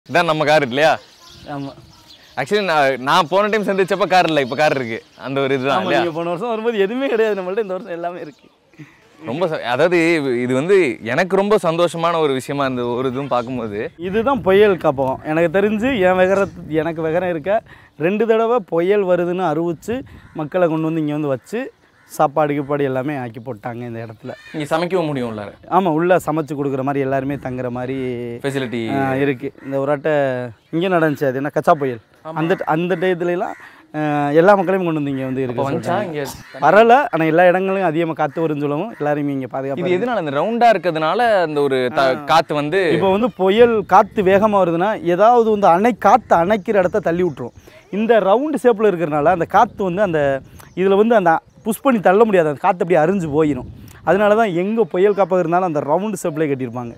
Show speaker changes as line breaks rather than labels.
இதான் நம்ம கார் இல்லையா
ஆமாம்
ஆக்சுவலி நான் நான் போன டைம் சந்திச்சப்ப கார் இல்லை இப்போ கார் இருக்கு அந்த ஒரு இதுதான்
ஆமாம்
இல்லையா
நீங்கள் போன வருஷம் வரும்போது எதுவுமே கிடையாது நம்மள்ட்ட இந்த வருஷம் எல்லாமே இருக்குது
ரொம்ப ச- அதாவது இது வந்து எனக்கு ரொம்ப சந்தோஷமான ஒரு விஷயமா இருந்தது ஒரு இதுவும் பார்க்கும்போது
இதுதான் புயல் காப்பகம் எனக்கு தெரிஞ்சு என் விகர எனக்கு விகரம் இருக்க ரெண்டு தடவை புயல் வருதுன்னு அறிவிச்சு மக்களை கொண்டு வந்து இங்கே வந்து வச்சு சாப்பாடு கீப்பாடு எல்லாமே ஆக்கி போட்டாங்க இந்த இடத்துல
இங்கே சமைக்கவும் முடியும் உள்ளார
ஆமாம் உள்ளே சமைச்சு கொடுக்குற மாதிரி எல்லாருமே தங்குற மாதிரி
ஃபெசிலிட்டி
ஆஹ், இருக்கு இந்த ஒரு ஆட்டை இங்கே நடந்துச்சு அது என்ன கச்சா புயல் அந்த அந்த டயத்துலலாம் எல்லா மக்களையும் கொண்டு வந்து இங்கே வந்து
இப்போ
இருக்கு
வந்துச்சா இங்கே
வரல ஆனால் எல்லா இடங்களையும் அதிகமாக காற்று வரும்னு சொல்லவும் எல்லாரையுமே இங்கே
இது
பாதுகாப்பு
எதனால இந்த ரவுண்டா இருக்கிறதுனால அந்த ஒரு த காத்து வந்து
இப்போ வந்து புயல் காற்று வேகமாக வருதுன்னா ஏதாவது வந்து அணை காற்று அணைக்கிற இடத்த தள்ளி விட்டுரும் இந்த ரவுண்டு ஷேப்பில் இருக்கிறனால அந்த காற்று வந்து அந்த இதில் வந்து அந்த புஷ் பண்ணி தள்ள முடியாது அந்த காற்று அப்படியே அரிஞ்சு போயிடும் அதனால தான் எங்கே புயல் காப்பாக இருந்தாலும் அந்த ரவுண்டு ஷேப்லேயே கட்டியிருப்பாங்க